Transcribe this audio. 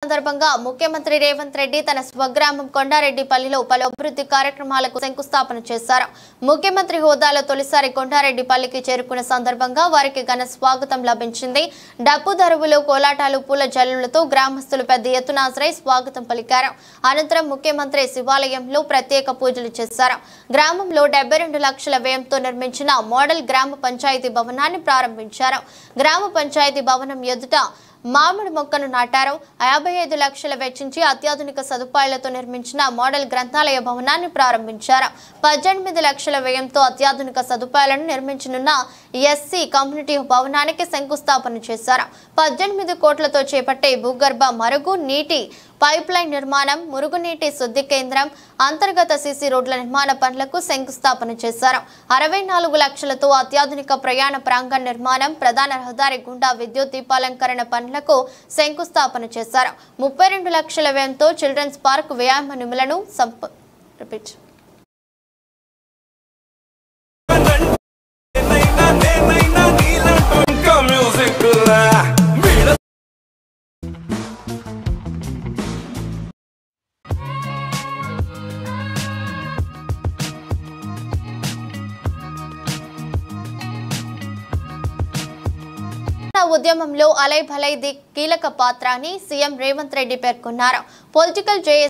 సందర్భంగా ముఖ్యమంత్రి రేవంత్ రెడ్డి తన స్వగ్రామం కొండారెడ్డిపల్లిలో పలు అభివృద్ధి కార్యక్రమాలకు శంకుస్థాపన చేశారు ముఖ్యమంత్రి హోదాలో తొలిసారి కొండారెడ్డిపల్లికి చేరుకున్న సందర్భంగా వారికి ఘన స్వాగతం లభించింది డప్పు దరువులు కోలాటాలు పూల జల్లులతో గ్రామస్తులు పెద్ద ఎత్తున హాజరై స్వాగతం పలికారు అనంతరం ముఖ్యమంత్రి శివాలయంలో ప్రత్యేక పూజలు చేశారు గ్రామంలో డెబ్బై రెండు లక్షల వ్యయంతో నిర్మించిన మోడల్ గ్రామ పంచాయతీ భవనాన్ని ప్రారంభించారు గ్రామ పంచాయతీ భవనం ఎదుట మామిడి మొక్కను నాటారు యాభై ఐదు లక్షల వెచ్చించి అత్యాధునిక సదుపాయాలతో నిర్మించిన మోడల్ గ్రంథాలయ భవనాన్ని ప్రారంభించారు పద్దెనిమిది లక్షల వ్యయంతో అత్యాధునిక సదుపాయాలను నిర్మించనున్న ఎస్సీ కమ్యూనిటీ భవనానికి శంకుస్థాపన చేశారు పద్దెనిమిది కోట్లతో చేపట్టే భూగర్భ మరుగు నీటి పైప్ లైన్ నిర్మాణం మురుగునీటి శుద్ధి కేంద్రం అంతర్గత సీసీ రోడ్ల నిర్మాణ పనులకు శంకుస్థాపన చేశారు అరవై నాలుగు లక్షలతో అత్యాధునిక ప్రయాణ ప్రాంగణ నిర్మాణం ప్రధాన రహదారి గుండా విద్యుత్ దీపాలంకరణ పనులకు శంకుస్థాపన చేశారు ముప్పై రెండు లక్షల వ్యయంతో చిల్డ్రన్స్ పార్క్ వ్యాయామ నిములను సంప రిపీట్ నేనైనా నేనైనా నీలాంటి ఇంకా మ్యూజిక్ లా వీణ తెలంగాణ ఉద్యమంలో అలై భలై ది కీలక పాత్ర అని సీఎం రేవంత్ రెడ్డి పేర్కొన్నారు పొలిటికల్ జేఏసీ